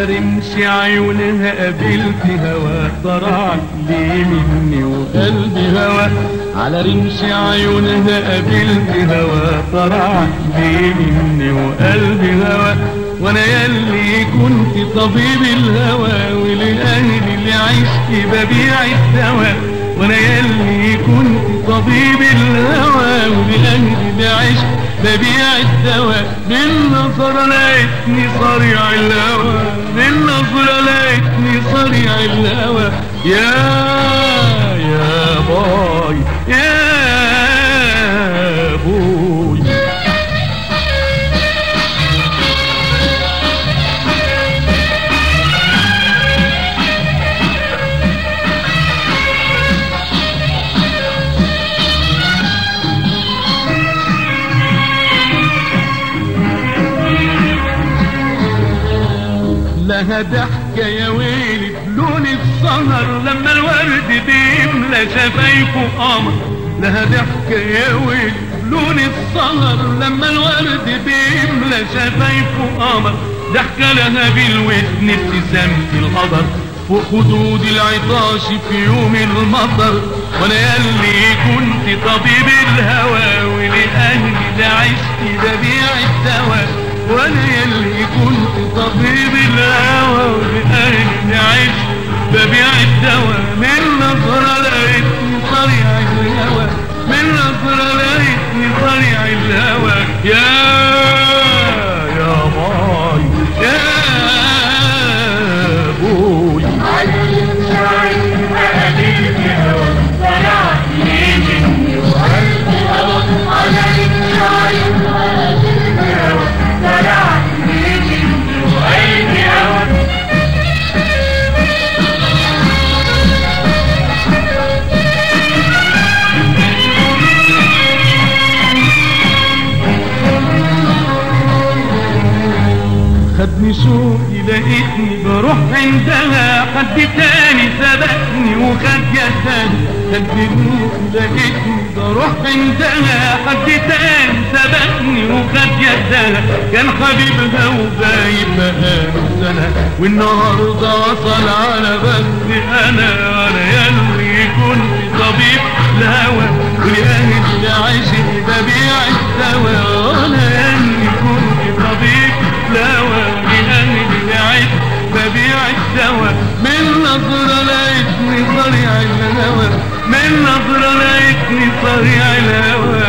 على رمش عيونها قابلت هوا طرع لي مني وقلبي هوا على رمش عيونها قابلت هوا طرع لي مني وقلبي هوا وانا يلي كنت طبيب الهوى ولأهلي اللي عشت ببيع الدواء وانا يلي كنت طبيب الهوى ولأهلي اللي عشت ببيع الدواء بالنظر لقيتني صريع الهوى بالنظر لقيتني صريع الهوى يا يا باي يا بوي لها ضحكة يا ويلي بلون السهر لما الورد بيملى شفايفه قمر لها ضحكة يا ويلي بلون السهر لما الورد بيملى شفايفه قمر ضحكة لها بالودن ابتسامة القدر فوق خدود العطاش في يوم المطر وانا يلي كنت طبيب الهوى ولأهلي ده عشت ببيع الدواء وانا يلي كنت طبيب الهوى ولأهلي عشت ببيع الدواء من نظرة لقيتني صريع الهوى من نظرة لقيتني صريع الهوى يا يا باي يا بوي خدني شوقي لقيتني بروح عندها حد تاني سبقني وخد يداني خدني شوقي لقيتني بروح عندها حد تاني سبقني وخد يدها كان حبيبها وغايب بقاله سنة والنهارده وصل على بس انا وانا يلي كنت طبيب الهوى ولأهل اللي عايشين ببيع الدواء وانا يلي كنت طبيب الهوى ولأهل اللي عايش ببيع الدواء من نظرة لقيتني صريع الهوى من نظرة لقيتني صريع الهوى